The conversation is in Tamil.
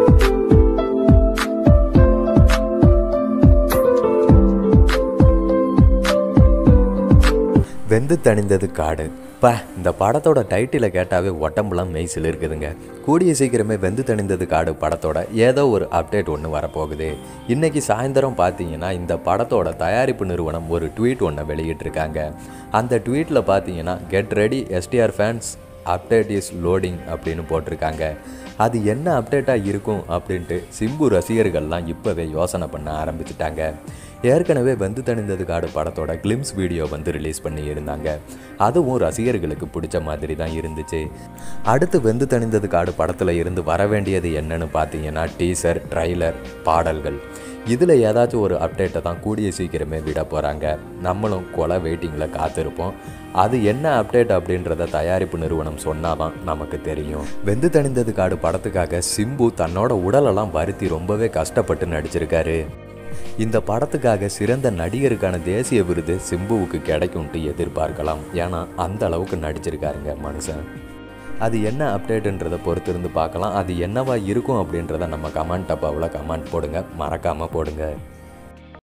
வெந்து தணிந்தது காடு பா இந்த படத்தோட டைட்டிலை கேட்டாவே உடம்புலாம் மெய்சில் இருக்குதுங்க கூடிய சீக்கிரமே வெந்து தணிந்தது காடு படத்தோட ஏதோ ஒரு அப்டேட் ஒன்று வரப்போகுது இன்னைக்கு சாயந்தரம் பார்த்தீங்கன்னா இந்த படத்தோட தயாரிப்பு நிறுவனம் ஒரு ட்வீட் ஒன்று வெளியிட்டிருக்காங்க அந்த ட்வீட்டில் பார்த்தீங்கன்னா get ready STR fans update is loading அப்படின்னு போட்டிருக்காங்க அது என்ன அப்டேட்டாக இருக்கும் அப்படின்ட்டு சிம்பு ரசிகர்கள்லாம் இப்போவே யோசனை பண்ண ஆரம்பிச்சிட்டாங்க ஏற்கனவே வெந்து தணிந்தது காடு படத்தோட கிளிம்ஸ் வீடியோ வந்து ரிலீஸ் பண்ணி இருந்தாங்க அதுவும் ரசிகர்களுக்கு பிடிச்ச மாதிரி தான் இருந்துச்சு அடுத்து வெந்து தணிந்தது காடு படத்தில் இருந்து வர வேண்டியது என்னன்னு பார்த்தீங்கன்னா டீசர் ட்ரைலர் பாடல்கள் இதில் ஏதாச்சும் ஒரு அப்டேட்டை தான் கூடிய சீக்கிரமே விட போகிறாங்க நம்மளும் கொலை வெயிட்டிங்கில் காத்திருப்போம் அது என்ன அப்டேட் அப்படின்றத தயாரிப்பு நிறுவனம் சொன்னாதான் நமக்கு தெரியும் வெந்து தணிந்தது காடு படத்துக்காக சிம்பு தன்னோட உடலெல்லாம் வருத்தி ரொம்பவே கஷ்டப்பட்டு நடிச்சிருக்காரு இந்த படத்துக்காக சிறந்த நடிகருக்கான தேசிய விருது சிம்புவுக்கு கிடைக்கும்ட்டு எதிர்பார்க்கலாம் ஏன்னா அந்த அளவுக்கு நடிச்சிருக்காருங்க மனுஷன் அது என்ன அப்டேட்டுன்றதை பொறுத்திருந்து பார்க்கலாம் அது என்னவா இருக்கும் அப்படின்றத நம்ம கமெண்ட் டப்பாவில் கமெண்ட் போடுங்க மறக்காமல் போடுங்க